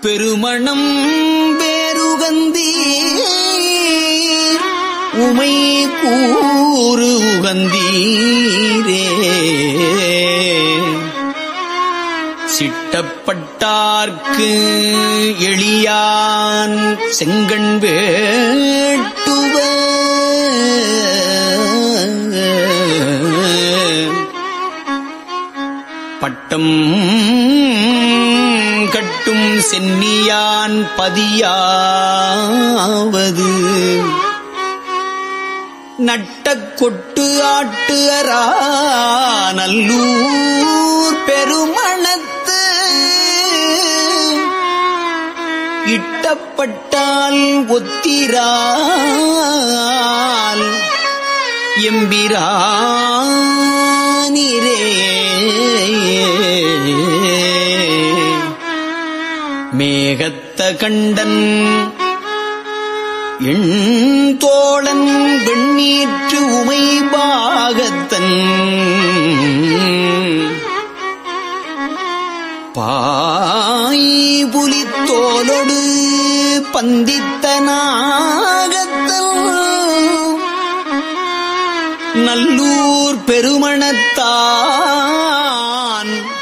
பெருமணம் வேறுகந்தி உமை கூறு உகந்தீரே சிட்டப்பட்டார்க்கு எளியான் செங்கண் வேட்டுவ பட்டம் கட்டும் சென்னியான் பதியாவது நட்ட கொட்டு ஆட்டு அரா நல்லூர் பெருமணத்து இட்டப்பட்டால் ஒத்திரால் எம்பிரானிரே மேகத்த கண்டன் எண் தோழன் வெண்ணீற்று உமை பாகத்தன் பாய் புலித்தோலொடு பந்தித்த நாகத்தன் நல்லூர் பெருமணத்தான்